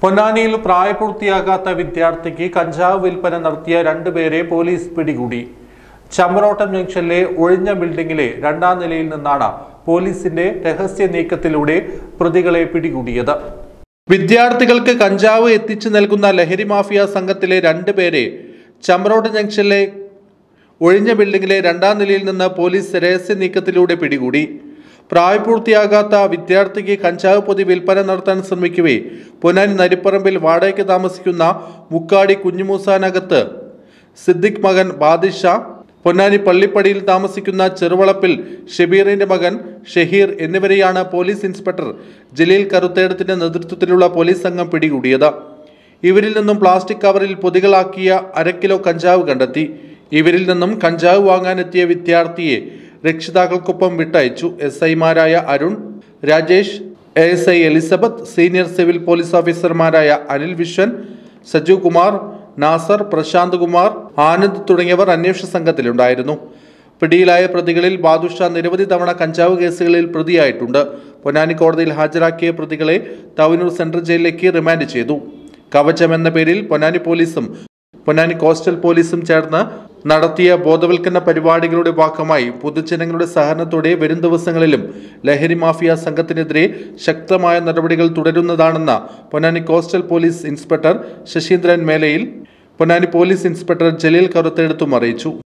പൊന്നാനിയിൽ പ്രായപൂർത്തിയാകാത്ത വിദ്യാർത്ഥിക്ക് കഞ്ചാവ് വിൽപ്പന നടത്തിയ രണ്ടുപേരെ പോലീസ് പിടികൂടി ചമ്രോട്ടം ജംഗ്ഷനിലെ ഒഴിഞ്ഞ ബിൽഡിംഗിലെ രണ്ടാം നിലയിൽ നിന്നാണ് പോലീസിന്റെ രഹസ്യ നീക്കത്തിലൂടെ പ്രതികളെ പിടികൂടിയത് വിദ്യാർത്ഥികൾക്ക് കഞ്ചാവ് എത്തിച്ചു നൽകുന്ന ലഹരി മാഫിയ സംഘത്തിലെ രണ്ടുപേരെ ചമ്രോട്ടം ജംഗ്ഷനിലെ ഒഴിഞ്ഞ ബിൽഡിംഗിലെ രണ്ടാം നിലയിൽ നിന്ന് പോലീസ് രഹസ്യ നീക്കത്തിലൂടെ പിടികൂടി പ്രായപൂർത്തിയാകാത്ത വിദ്യാർത്ഥിക്ക് കഞ്ചാവ് പൊതി വിൽപ്പന നടത്താൻ ശ്രമിക്കവേ പൊന്നാനി നരിപ്പറമ്പിൽ വാടകയ്ക്ക് താമസിക്കുന്ന മുക്കാടി കുഞ്ഞുമൂസാനകത്ത് സിദ്ദിഖ് മകൻ ബാദിഷ പൊന്നാനി പള്ളിപ്പടിയിൽ താമസിക്കുന്ന ചെറുവളപ്പിൽ ഷബീറിന്റെ മകൻ ഷഹീർ എന്നിവരെയാണ് പോലീസ് ഇൻസ്പെക്ടർ ജലീൽ കറുത്തേടത്തിന്റെ നേതൃത്വത്തിലുള്ള പോലീസ് സംഘം പിടികൂടിയത് ഇവരിൽ നിന്നും പ്ലാസ്റ്റിക് കവറിൽ പൊതികളാക്കിയ അര കിലോ കഞ്ചാവ് കണ്ടെത്തി ഇവരിൽ നിന്നും കഞ്ചാവ് വാങ്ങാനെത്തിയ വിദ്യാർത്ഥിയെ രക്ഷിതാക്കൾക്കൊപ്പം വിട്ടയച്ചു എസ് ഐമാരായ Arun Rajesh A S I Elizabeth senior civil police ഓഫീസർമാരായ അനിൽ വിശ്വൻ സജു കുമാർ നാസർ പ്രശാന്ത് കുമാർ ആനന്ദ് തുടങ്ങിയവർ അന്വേഷണ സംഘത്തിലുണ്ടായിരുന്നു പിടിയിലായ പ്രതികളിൽ ബാദുഷ നിരവധി തവണ കഞ്ചാവ് കേസുകളിൽ പ്രതിയായിട്ടുണ്ട് പൊന്നാനി കോടതിയിൽ ഹാജരാക്കിയ പ്രതികളെ തവനൂർ സെൻട്രൽ ജയിലിലേക്ക് റിമാൻഡ് ചെയ്തു കവചം എന്ന പേരിൽ പൊന്നാനി പോലീസും പൊന്നാനി കോസ്റ്റൽ പോലീസും ചേർന്ന് നടത്തിയ ബോധവൽക്കരണ പരിപാടികളുടെ ഭാഗമായി പൊതുജനങ്ങളുടെ സഹകരണത്തോടെ വരും ദിവസങ്ങളിലും ലഹരി മാഫിയ സംഘത്തിനെതിരെ ശക്തമായ നടപടികൾ തുടരുന്നതാണെന്ന് Ponnani coastal police inspector Sasheendran മേലയിൽ പൊന്നാനി പോലീസ് ഇൻസ്പെക്ടർ ജലീൽ കറുത്തെടുത്തും അറിയിച്ചു